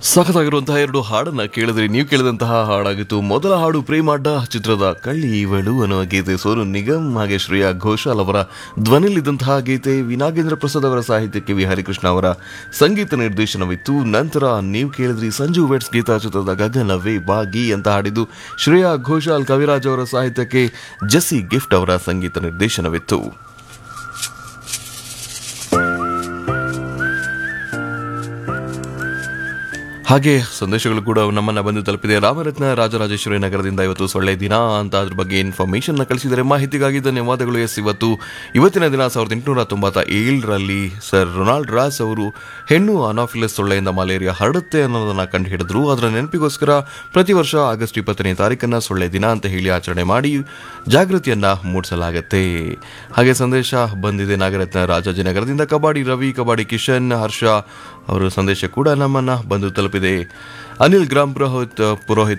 ಸಖತ್ತಾಗಿರುವಂತಹ ಎರಡು ಹಾಡನ್ನ ಕೇಳಿದ್ರಿ ನೀವು ಕೇಳಿದಂತಹ ಹಾಡಾಗಿತ್ತು ಮೊದಲ ಹಾಡು ಪ್ರೇಮಾಡ್ಡ ಚಿತ್ರದ ಕಳ್ಳಿ ಇವಳು ಅನ್ನುವ ಗೀತೆ ಸೋನು ನಿಗಮ್ ಹಾಗೆ ಶ್ರೇಯಾ ಘೋಷಾಲ್ ಅವರ ಧ್ವನಿಲಿದ್ದಂತಹ ಗೀತೆ ವಿನಾಗೇಂದ್ರ ಪ್ರಸಾದ್ ಅವರ ಸಾಹಿತ್ಯಕ್ಕೆ ವಿ ಹರಿಕೃಷ್ಣ ಅವರ ಸಂಗೀತ ನಿರ್ದೇಶನವಿತ್ತು ನಂತರ ನೀವು ಕೇಳಿದ್ರಿ ಸಂಜು ವೆಟ್ಸ್ ಗೀತಾ ಚಿತ್ರದ ಗಗನವೇ ಬಾಗಿ ಅಂತ ಹಾಡಿದ್ದು ಶ್ರೇಯಾ ಘೋಷಾಲ್ ಕವಿರಾಜ್ ಅವರ ಸಾಹಿತ್ಯಕ್ಕೆ ಜೆಸ್ಸಿ ಗಿಫ್ಟ್ ಅವರ ಸಂಗೀತ ನಿರ್ದೇಶನವಿತ್ತು ಹಾಗೆ ಸಂದೇಶಗಳು ಕೂಡ ನಮ್ಮನ್ನ ಬಂದು ತಲುಪಿದೆ ರಾಮರತ್ನ ರಾಜರಾಜೇಶ್ವರಿ ನಗರದಿಂದ ಇವತ್ತು ಸೊಳ್ಳೆ ದಿನ ಅಂತ ಅದ್ರ ಬಗ್ಗೆ ಇನ್ಫಾರ್ಮೇಶನ್ ಕಳಿಸಿದರೆ ಮಾಹಿತಿಗಾಗಿ ಧನ್ಯವಾದಗಳು ಎಸ್ ಇವತ್ತು ಇವತ್ತಿನ ದಿನ ಸಾವಿರದ ಎಂಟುನೂರ ತೊಂಬತ್ತ ಏಳರಲ್ಲಿ ಸರ್ ರೊನಾಲ್ಡ್ ರಾಸ್ ಅವರು ಹೆಣ್ಣು ಅನಾಫಿಲಸ್ ಸೊಳ್ಳೆಯಿಂದ ಮಲೇರಿಯಾ ಹರಡುತ್ತೆ ಅನ್ನೋದನ್ನ ಕಂಡು ಹಿಡಿದ್ರು ಅದರ ನೆನಪಿಗೋಸ್ಕರ ಪ್ರತಿ ವರ್ಷ ಆಗಸ್ಟ್ ಇಪ್ಪತ್ತನೇ ತಾರೀಕನ್ನ ಸೊಳ್ಳೆ ದಿನ ಅಂತ ಹೇಳಿ ಆಚರಣೆ ಮಾಡಿ ಜಾಗೃತಿಯನ್ನ ಮೂಡಿಸಲಾಗತ್ತೆ ಹಾಗೆ ಸಂದೇಶ ಬಂದಿದೆ ನಾಗರತ್ನ ರಾಜಾಜಿನಗರದಿಂದ ಕಬಾಡಿ ರವಿ ಕಬಾಡಿ ಕಿಶನ್ ಹರ್ಷ ಅವರ ಸಂದೇಶ ಕೂಡ ನಮ್ಮನ್ನ ಬಂದು ತಲುಪಿದೆ ಅನಿಲ್ ಗ್ರಾಮ್ ಪುರೋಹಿತ್ ಪುರೋಹಿತ್